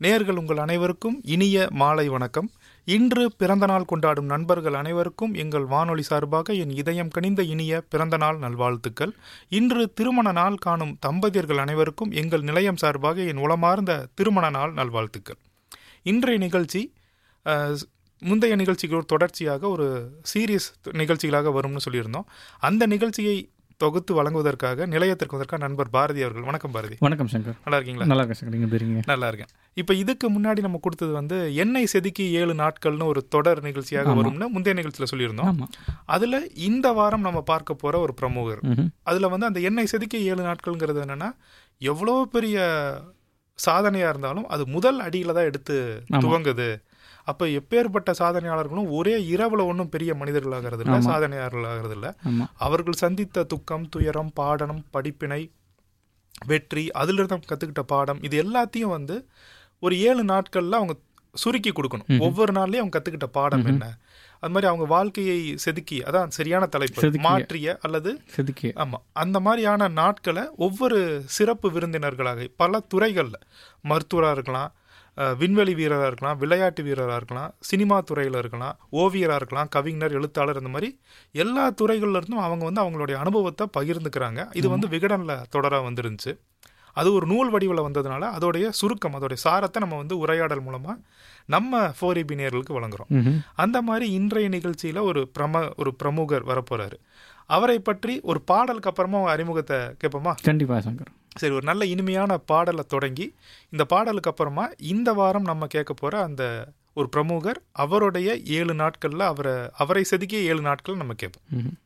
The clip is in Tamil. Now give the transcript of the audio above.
நேர்கள் உங்கள் அனைவருக்கும் இனிய மாலை வணக்கம் இன்று பிறந்தநாள் கொண்டாடும் நண்பர்கள் அனைவருக்கும் எங்கள் வானொலி சார்பாக என் இதயம் கனிந்த இனிய பிறந்தநாள் நல்வாழ்த்துக்கள் இன்று திருமண நாள் காணும் தம்பதியர்கள் அனைவருக்கும் எங்கள் நிலையம் சார்பாக என் உளமார்ந்த திருமண நாள் நல்வாழ்த்துக்கள் இன்றைய நிகழ்ச்சி அஹ், முந்தைய நிகழ்ச்சிக்கு ஒரு தொடர்ச்சியாக ஒரு சீரியஸ் நிகழ்ச்சிகளாக வரும்னு சொல்லியிருந்தோம் அந்த நிகழ்ச்சியை தொகுத்து வழங்குவதற்காக நிலையத்திற்கு வந்ததற்காக நண்பர் பாரதி அவர்கள் வணக்கம் பாரதி வணக்கம் சங்கர் நல்லா இருக்கீங்களா நல்லா இருக்கேன் சங்கர் நீங்கள் எப்படி இருக்கீங்க நல்லா இருக்கேன் இப்போ இதுக்கு முன்னாடி நம்ம கொடுத்தது வந்து எண்ணெய் செதுக்கி ஏழு நாட்கள்னு ஒரு தொடர் நிகழ்ச்சியாக ஆமா. வரும்னு முந்தைய நிகழ்ச்சியில் சொல்லியிருந்தோம் ஆமாம் அதுல இந்த வாரம் நம்ம பார்க்க போற ஒரு பிரமுகர் ம்ஹும். அதுல வந்து அந்த எண்ணெய் செதுக்கி ஏழு நாட்கள்ங்கிறது என்னன்னா எவ்வளோ பெரிய சாதனையா இருந்தாலும் அது முதல் அடியில தான் எடுத்து ஆமா. துவங்குது அப்ப எப்பேற்பட்ட சாதனையாளர்களும் ஒரே இரவுல ஒன்றும் பெரிய மனிதர்களாகிறது இல்ல ஆமா. சாதனையாளர்களாகிறது இல்ல ஆமாம் அவர்கள் சந்தித்த துக்கம் துயரம் பாடனம் படிப்பினை வெற்றி அதிலிருந்து அவங்க கத்துக்கிட்ட பாடம் இது எல்லாத்தையும் வந்து ஒரு ஏழு நாட்கள்ல அவங்க சுருக்கி கொடுக்கணும் ம்ஹும். ஒவ்வொரு நாள்லயும் அவங்க கத்துக்கிட்ட பாடம் ம்ஹும். என்ன அது மாதிரி அவங்க வாழ்க்கையை செதுக்கி அதான் சரியான தலைப்பு செதுக்கிய. மாற்றிய அல்லது செதுக்கி ஆமா அந்த மாதிரியான நாட்களை ஒவ்வொரு சிறப்பு விருந்தினர்களாக பல துறைகள்ல மருத்துவராக இருக்கலாம் அஹ், விண்வெளி வீரராக இருக்கலாம் விளையாட்டு வீரராக இருக்கலாம் சினிமா துறையில் இருக்கலாம் ஓவியராக இருக்கலாம் கவிஞர் எழுத்தாளர் இந்த மாதிரி எல்லா துறைகள்ல இருந்தும் அவங்க வந்து அவங்களுடைய அனுபவத்தை பகிர்ந்துக்கிறாங்க இது வந்து விகடனில் தொடராக வந்துருந்துச்சு அது ஒரு நூல் வடிவில் வந்ததுனால அதோடைய சுருக்கம் அதோடைய சாரத்தை நம்ம வந்து உரையாடல் மூலமாக நம்ம ஃபோர் நேயர்களுக்கு வழங்குறோம் ம்ஹும். அந்த மாதிரி இன்றைய நிகழ்ச்சியில ஒரு பிரம ஒரு பிரமுகர் வரப்போறாரு அவரை பற்றி ஒரு பாடலுக்கு அப்புறமா உங்க அறிமுகத்தை கேட்போமா கண்டிப்பாக சங்கர் சரி ஒரு நல்ல இனிமையான பாடலை தொடங்கி இந்த பாடலுக்கு அப்புறமா இந்த வாரம் நம்ம கேட்க போற அந்த ஒரு பிரமுகர் அவருடைய ஏழு நாட்கள்ல அவரை அவரை செதுக்கிய ஏழு நாட்கள் நம்ம கேட்போம் ம்ஹும்.